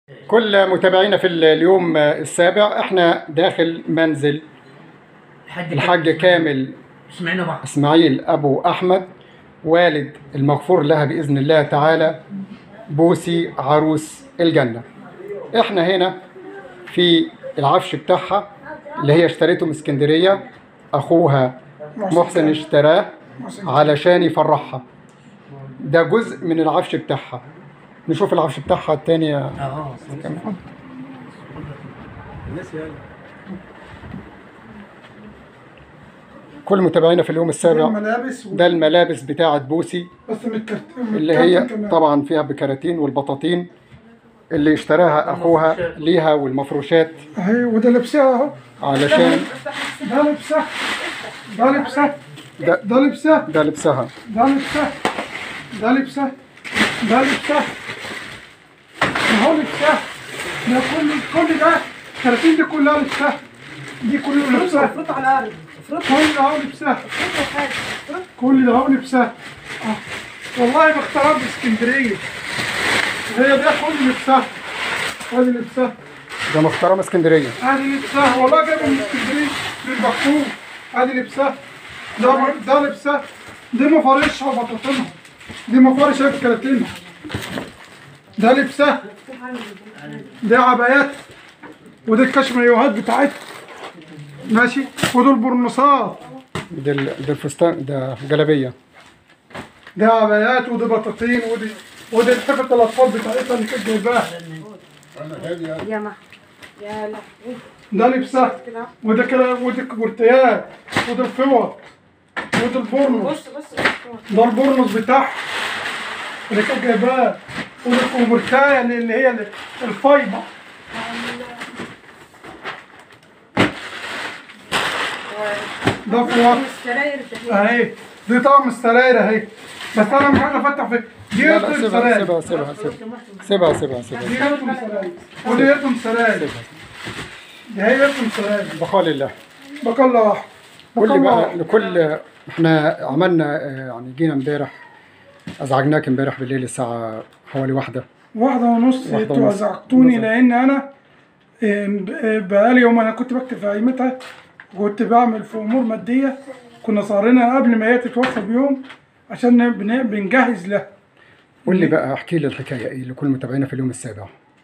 كل متابعينا في اليوم السابع احنا داخل منزل الحاج الحاج كامل سمعنا بعض اسماعيل ابو احمد والد المغفور لها باذن الله تعالى بوسي عروس الجنه احنا هنا في العفش بتاعها اللي هي اشتريته من اسكندريه اخوها محسن اشتراه علشان يفرحها ده جزء من العفش بتاعها نشوف العفش بتاعها التاني يا اه كامل. كل متابعينا في اليوم السابع الملابس و... ده الملابس بتاعة بوسي بس متكرت... اللي هي طبعا فيها بكراتين والبطاطين اللي اشتراها اخوها ليها والمفروشات اهي وده لبسها اهو علشان ده لبسها ده لبسها ده ده لبسها ده لبسها ده لبسها ده لبسها ده لبسها ده هو لبسها ده كل كل ده الكراتين دي كلها لبسها دي كلها لبسها افرط على الارض افرط كل ده هو لبسها افرط حاجه افرط كل ده هو لبسها آه. والله ما اختارها باسكندريه هي ده كل لبسها هذه لبسها ده محترم اسكندريه هذه لبسها والله جايبه من اسكندريه من البحفوظ هذه لبسها ده ده لبسها دي مفارشها وبطاطنها دي مفارش هي بكراتينها ده لبسها دي عبايات ودي الكشميوهات بتاعتها ماشي ودول برنصات ده ال- ده الفستان ده جلابيه دي عبايات ودي بطاطين ودي ودي الحفة الأطفال بتاعتها اللي كانت جايباها يا ما يا لهوي ده لبسها كده وده كده ودي كبرتيات ودي الفوط ودي البورنوس بص بص بص ده البورنوس بتاعها اللي كانت جايباه ودي الكوبرتاية اللي اللي هي الفايبر ده فوط السراير ده اهي دي طقم السراير اهي بس انا مش عايز افتح في دي لا لا يرتم سيبها سراير سيبها سيبها سيبها سيبها سيبها دي سيبها يرتم سراير ودي يرتم سراير دي هي يرتم سراير بقال الله بقى الله واحد قول لي بقى بقى لكل احنا عملنا آه، يعني جينا امبارح ازعجناك امبارح بالليل الساعه حوالي واحده واحدة ونص واحدة انتوا ونص. ازعجتوني بالظبط. لان انا آم، آه، بقالي يوم انا كنت بكتب في قيمتها وكنت بعمل في امور ماديه كنا صارنا قبل ما هي تتوفى بيوم عشان بن- بنجهز لها قول لي بقى احكي لي الحكايه ايه لكل متابعينا في اليوم السابع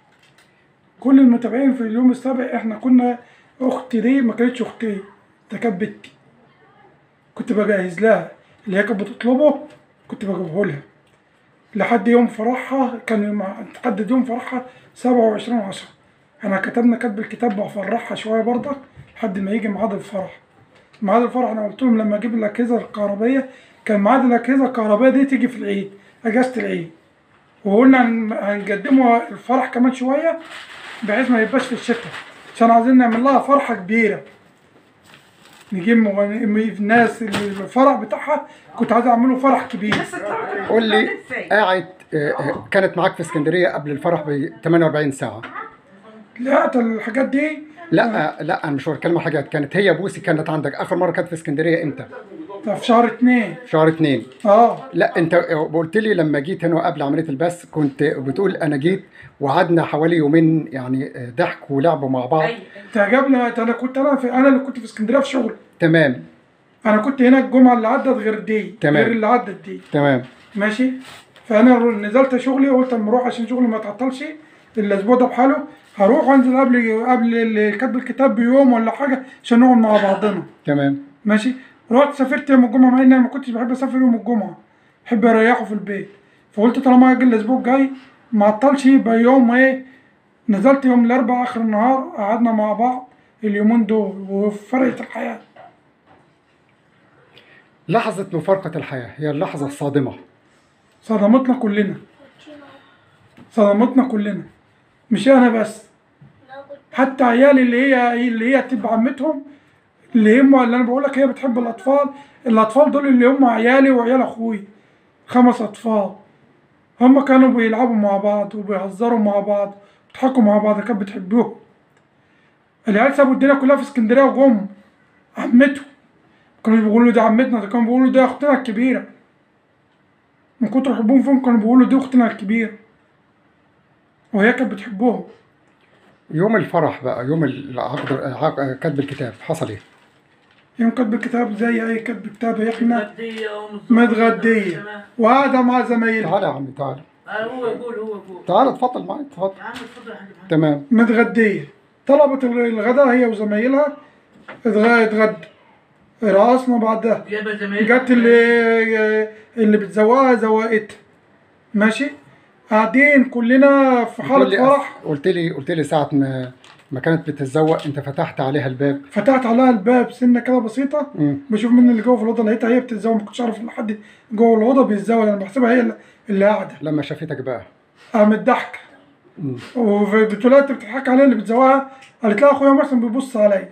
كل المتابعين في اليوم السابع احنا كنا اختي دي ما كانتش اختي ده كانت بنتي كنت بجهز لها اللي هي كانت بتطلبه كنت بجيبه لها لحد يوم فرحها كان يوم تحدد يوم فرحها 27 10 انا كتبنا كتب الكتاب بفرحها شويه برضك لحد ما يجي ميعاد الفرح ميعاد الفرح انا قلت لهم لما اجيب الاجهزه الكهربائيه كان ميعاد الاجهزه الكهربائيه دي تيجي في العيد اجازه العيد وقلنا هن- هنقدمه الفرح كمان شويه بحيث ما يبقاش في الشتاء عشان عايزين نعمل لها فرحه كبيره نجيب مغني- ناس الفرح بتاعها كنت عايز اعمله فرح كبير قول لي قاعد آه، آه، كانت معاك في اسكندريه قبل الفرح ب 48 ساعه لا ده الحاجات دي لا لا انا مش بتكلم عن حاجات كانت هي بوسي كانت عندك اخر مره كانت في اسكندريه امتى ده في شهر اتنين في شهر اتنين اه لا انت قلت لي لما جيت هنا قبل عمليه البث كنت بتقول انا جيت وقعدنا حوالي يومين يعني آه، ضحك ولعب مع بعض تعجبني انا كنت انا في انا اللي كنت في اسكندريه في شغل تمام انا كنت هنا الجمعه اللي عدت غير دي تمام. غير اللي عدت دي تمام ماشي فانا نزلت شغلي قلت اما اروح عشان شغلي ما تعطلش الاسبوع ده بحاله هروح وانزل قبل قبل ال- كتب الكتاب بيوم ولا حاجه عشان نقعد مع بعضنا تمام ماشي رحت سافرت يوم الجمعه مع اني أنا ما كنتش بحب اسافر يوم الجمعه بحب اريحه في البيت فقلت طالما هاجي الاسبوع الجاي ما عطلش يبقى يوم ايه نزلت يوم الاربعاء اخر النهار قعدنا مع بعض اليومين دول وفرقت الحياه لحظه مفارقه الحياه هي اللحظه الصادمه صدمتنا كلنا صدمتنا كلنا مش انا بس حتى عيالي اللي هي اللي هي تبقى عمتهم اللي هم اللي انا بقول لك هي بتحب الاطفال الاطفال دول اللي هم عيالي وعيال اخوي خمس اطفال هم كانوا بيلعبوا مع بعض وبيهزروا مع بعض بيضحكوا مع بعض كانت بتحبهم العيال سابوا الدنيا كلها في اسكندريه وجم عمته كانوا بيقولوا دي عمتنا ده كانوا بيقولوا دي اختنا الكبيره من كتر حبهم فيهم كانوا بيقولوا دي اختنا الكبيره وهي كانت بتحبهم يوم الفرح بقى يوم العقد عق- كتب الكتاب حصل ايه؟ يوم كاتب الكتاب زي اي كاتب كتاب احنا متغدية ومظبوطة متغدية وقاعدة مع زمايلها تعالى يا عمي تعالى آه، هو يقول هو يقول تعالى اتفضل معايا اتفضل يا عم اتفضل يا حاج محمد. تمام متغدية طلبت الغداء هي وزمايلها اتغ- اتغدى رقصنا بعدها جايبة زمايلك جت اللي اللي بتزوقها زوقتها ماشي قاعدين كلنا في قلت حالة لي فرح قلت لي قلت لي ساعة ما ما كانت بتتزوق انت فتحت عليها الباب فتحت عليها الباب سنة كده بسيطة مم. بشوف مين اللي جوه في الأوضة لقيتها هي بتتزوق ما كنتش أعرف إن حد جوه الأوضة بيتزوق أنا بحسبها هي اللي- اللي قاعدة لما شافتك بقى قامت ضحكة مم. وبتقول لها انت بتضحك عليا اللي بتزوقها قالت لها اخويا محسن بيبص عليا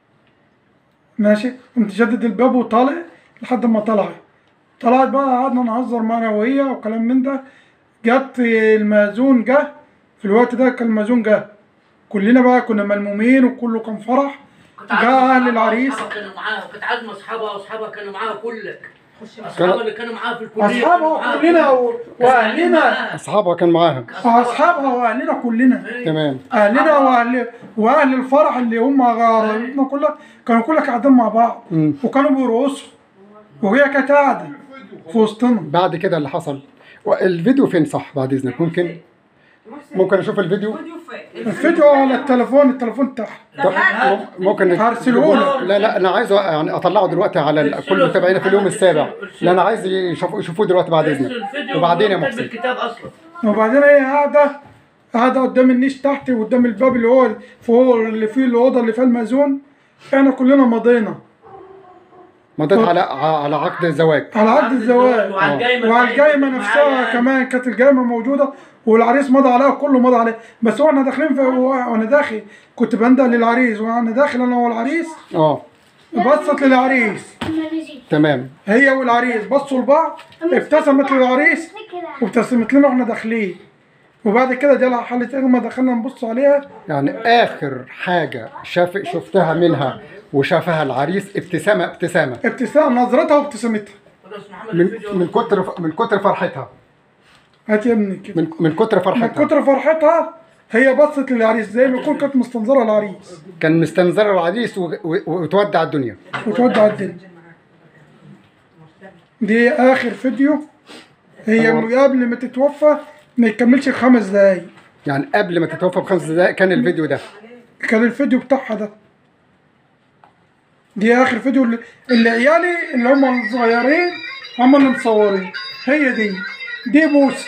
ماشي قمت شدد الباب وطالع لحد ما طلعت طلعت بقى قعدنا نهزر معانا وهي وكلام من ده جت المأذون جه في الوقت ده كان المأذون جه كلنا بقى كنا ملمومين وكله كان فرح كنت جاء عازمة أهل أصحابها العريس وأصحابها كانوا معاها كنت عازمة أصحابها وأصحابها كانوا معاها كلك كان- أصحابها اللي كانوا معاها في الكلية كانوا أصحابها معاها كلنا كلك. و- وأهلنا اصحابها كان معاها أصحابها وأهلنا كلنا تمام اهلنا واهل واهل الفرح اللي هم قرايبنا كلها كانوا كلها قاعدين مع بعض مم. وكانوا بيرقصوا وهي كانت قاعده في وسطنا بعد كده اللي حصل الفيديو فين صح بعد اذنك ممكن ممكن اشوف الفيديو الفيديو على التليفون التليفون بتاعها طب مم- ممكن هرسلهولك. لا لا انا عايزه يعني اطلعه دلوقتي على ال- كل متابعينا في اليوم السابع لا انا عايز يشوفوا يشوفوه دلوقتي بعد اذنك الفيديو وبعدين يا كاتب محسن الكتاب أصلا وبعدين هي قاعده قاعده قدام النيش تحت وقدام الباب اللي هو فوق اللي فيه الاوضه اللي فيها المأذون احنا كلنا مضينا مضيت على على عقد الزواج على عقد الزواج وعلى الجايمة وعلى الجايمه معايا نفسها يعني. كمان كانت الجايمه موجوده والعريس مضى عليها كله مضى عليه بس واحنا داخلين في وانا داخل كنت بندق للعريس وانا داخل انا والعريس اه بصت للعريس تمام هي والعريس بصوا لبعض ابتسمت للعريس وابتسمت لنا واحنا داخلين وبعد كده جالها حالة إغمى دخلنا نبص عليها يعني اخر حاجه شاف شفتها منها وشافها العريس ابتسامه ابتسامه ابتسام نظرتها وابتسامتها خلاص محمد من الفيديو من كتر من كتر فرحتها هات يا ابني كده من من كتر من فرحتها كتر فرحتها هي بصت للعريس زي ما يكون كانت مستنظرة العريس كان مستنظر العريس و- و- وتودع الدنيا وتودع الدنيا دي آخر فيديو هي قبل ما تتوفى ما يكملش خمس دقايق يعني قبل ما تتوفى بخمس دقائق كان الفيديو ده كان الفيديو بتاعها ده دي اخر فيديو اللي, اللي عيالي اللي هم الصغيرين هم اللي مصورين هي دي دي بوسي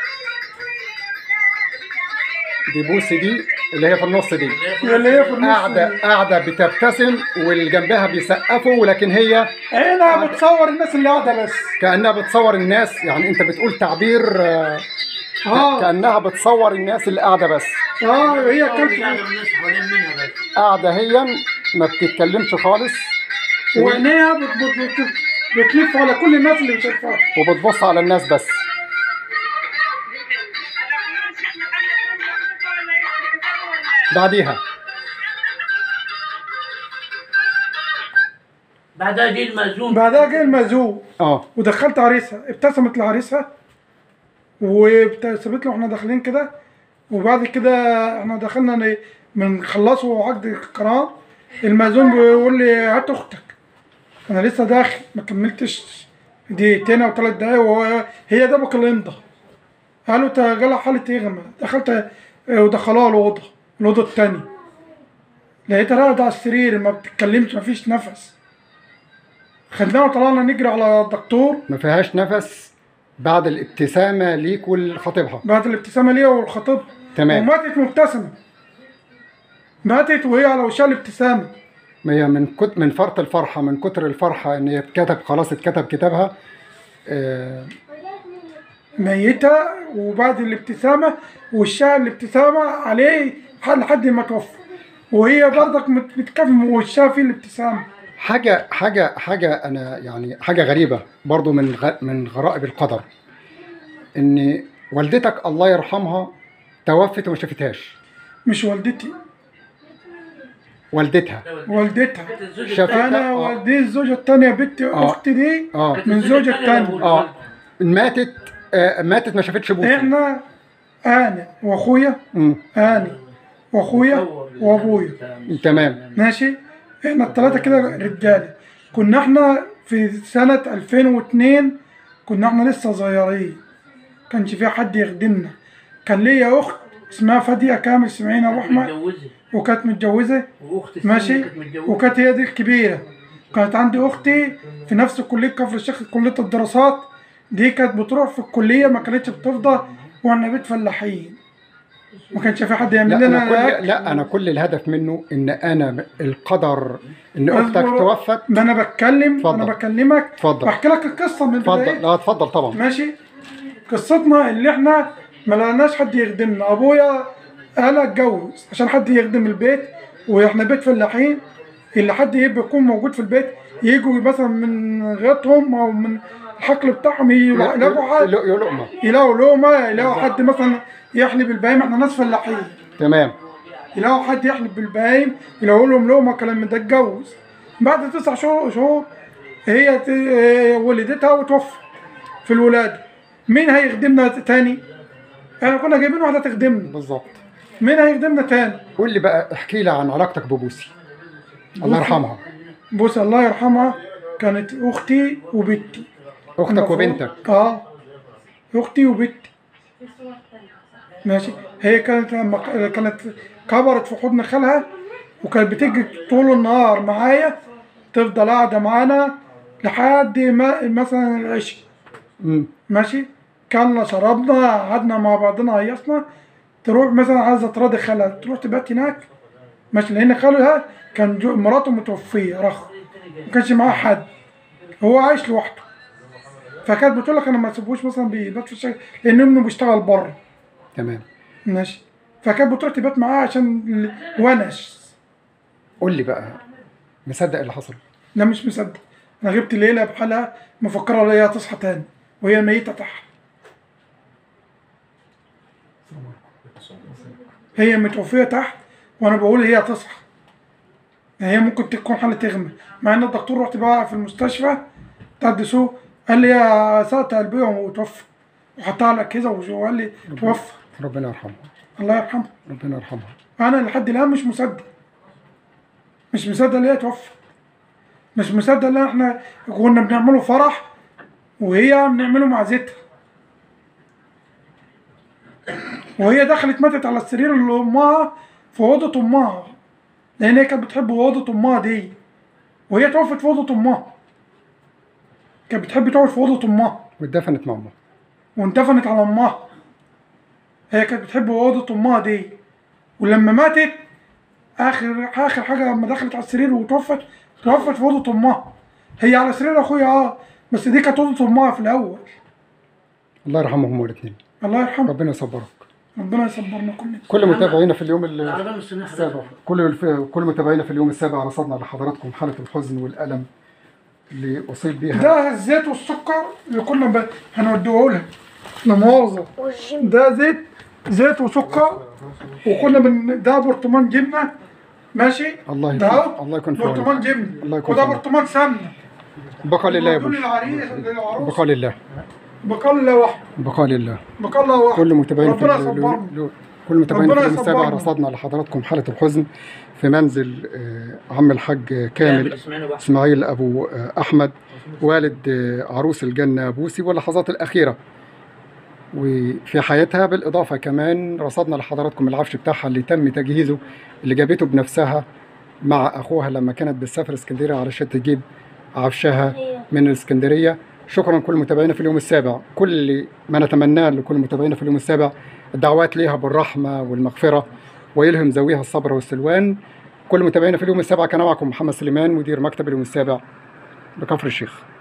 دي بوسي دي اللي هي في النص دي اللي هي في النص قاعده دي. قاعده بتبتسم واللي جنبها بيسقفوا ولكن هي عينها بتصور الناس اللي قاعده بس كانها بتصور الناس يعني انت بتقول تعبير آه، اه كانها بتصور الناس اللي قاعده بس اه هي قاعدة كانت الناس حوالين منها بس قاعده هي ما بتتكلمش خالص وعينيها بت- بت- بت- بتلف على كل الناس اللي شايفاها وبتبص على الناس بس بعديها بعدها جه المأذون بعدها جه المأذون اه ودخلت عريسها ابتسمت لعريسها وابتسمت له واحنا داخلين كده وبعد كده احنا دخلنا ن- من خلصوا عقد القران المأذون بيقول لي هات اختك انا لسه داخل ما كملتش دقيقتين او ثلاث دقايق وهي هي دبك اللي امضى قالوا انت جالها حالة اغمى دخلت اه، ودخلوها الأوضة الأوضة التانية لقيتها راقدة على السرير ما بتتكلمش ما فيش نفس خدناها وطلعنا نجري على الدكتور ما فيهاش نفس بعد الابتسامه ليك ولخطيبها بعد الابتسامة ليها والخطيب تمام. وماتت مبتسمة ماتت وهي على وشها الابتسامة ما هي من كت من فرط الفرحه من كتر الفرحه ان هي اتكتب خلاص اتكتب كتابها آه ميتة وبعد الابتسامة وشها الابتسامة عليه لحد ما توفى وهي برضك مت- بتكفي وشها فيه الابتسامة حاجه حاجه حاجه انا يعني حاجه غريبه برضو من غ... من غرائب القدر ان والدتك الله يرحمها توفت وما شافتهاش مش والدتي والدتها والدتها شافتها انا آه. والدي الزوجة التانية بنتي آه. اختي دي اه من زوجة تانية اه ماتت آه ماتت ما شافتش ابوها احنا انا واخويا مم. انا واخويا وابويا تمام ماشي احنا الثلاثه كده رجاله كنا احنا في سنه 2002 كنا احنا لسه صغيرين كانش في حد يخدمنا كان ليا اخت اسمها فاديه كامل سمعين ابو احمد متجوزه وكانت متجوزه واختي السنة ماشي كانت متجوزه وكانت هي دي الكبيره كانت عندي اختي في نفس كليه كفر الشيخ كليه الدراسات دي كانت بتروح في الكليه ما كانتش بتفضى واحنا بيت فلاحين ما كانش في حد لا يعمل انا لنا كل الأكل. لا انا كل الهدف منه ان انا القدر ان اختك أصبر. توفت ما انا بتكلم اتفضل. انا بكلمك اتفضل. بحكي لك القصه من اتفضل البدايه لا اتفضل طبعا ماشي قصتنا اللي احنا ما لقيناش حد يخدمنا ابويا قال اتجوز عشان حد يخدم البيت واحنا بيت فلاحين اللي حد يبقى يكون موجود في البيت يجوا مثلا من غيطهم او من الحقل بتاعهم يلاقوا حد يا لقمه يلاقوا لقمه يلاقوا حد مثلا يحلب البهايم احنا ناس فلاحين تمام يلاقوا حد يحلب بالبهايم يلاقوا لهم لقمه كلام من ده اتجوز بعد تسع شهور شهور هي ت- آه، ولدتها وتوفى في الولاده مين هيخدمنا تاني؟ احنا كنا جايبين واحده تخدمنا بالظبط مين هيخدمنا تاني؟ قول لي بقى احكي لي عن علاقتك ببوسي الله يرحمها بص الله يرحمها كانت اختي وبنتي اختك المفروض- وبنتك اه اختي وبنتي ماشي هي كانت لما ك- كانت كبرت في حضن خالها وكانت بتيجي طول النهار معايا تفضل قاعده معانا لحد ما مثلا العشاء مم. ماشي كلنا شربنا قعدنا مع بعضنا هيصنا تروح مثلا عايزه تراضي خالها تروح تبات هناك ماشي لان خالها كان جو- مراته متوفيه رخ ما كانش معاه حد هو عايش لوحده فكانت بتقول لك انا ما اسيبوش مثلا بيبات في الشارع لان ابنه بيشتغل بره تمام ماشي فكانت بتروح تبات معاه عشان ال- ونس قول لي بقى مصدق اللي حصل لا مش مصدق انا غبت ليله بحالها مفكره ان هي هتصحى تاني وهي ميته تحت هي متوفيه تحت وانا بقول هي هتصحى هي ممكن تكون حاله تغمى مع ان الدكتور رحت بقى في المستشفى بتاع الدسوق قال لي يا سقط قلبيه وتوفى وحطها على الاجهزه وقال لي توفى ربنا يرحمها الله يرحمه ربنا يرحمها انا لحد الان مش مصدق مش مصدق ان هي توفى مش مصدق ان احنا كنا بنعمله فرح وهي بنعمله معزتها وهي دخلت ماتت على السرير اللي امها في اوضه امها لان هي كانت بتحب اوضه امها دي وهي توفت في اوضه امها كانت بتحب تقعد في اوضه امها واتدفنت مع امها واندفنت على امها هي كانت بتحب اوضه امها دي ولما ماتت اخر اخر حاجه لما دخلت على السرير وتوفت توفت في اوضه امها هي على سرير اخويا اه بس دي كانت اوضه امها في الاول الله يرحمهم هما الاثنين الله يرحمه ربنا يصبرك ربنا يصبرنا كلنا كل متابعينا في اليوم ال- العربية مش سنة السابع كل الف... كل متابعينا في اليوم السابع رصدنا لحضراتكم حالة الحزن والألم اللي أصيب بيها ده الزيت والسكر اللي كنا ب... هنوديه لها لا مؤاخذه ده زيت زيت وسكر وكنا بن... ده برطمان جبنه ماشي الله ده يكون أهو الله يكون في برطمان عونك جبنه الله يكون وده في عونك. برطمان سمنه بقى لله يا دول بوش العريس للعروس بقى لله بقى لله واحد بقى لله بقى الله واحد كل متابعينا في ربنا ال- يصبرنا ال- كل متابعينا في ربنا اليوم السابع يصبرنا. رصدنا لحضراتكم حالة الحزن في منزل آه، عم الحاج كامل اسمعنا بقى اسماعيل ابو آه، احمد والد آه، عروس الجنه بوسي واللحظات الاخيره وفي حياتها بالاضافه كمان رصدنا لحضراتكم العفش بتاعها اللي تم تجهيزه اللي جابته بنفسها مع اخوها لما كانت بتسافر اسكندريه علشان تجيب عفشها من الاسكندريه شكرا كل متابعينا في اليوم السابع كل ما نتمناه لكل متابعينا في اليوم السابع الدعوات ليها بالرحمه والمغفره ويلهم ذويها الصبر والسلوان كل متابعينا في اليوم السابع كان معكم محمد سليمان مدير مكتب اليوم السابع بكفر الشيخ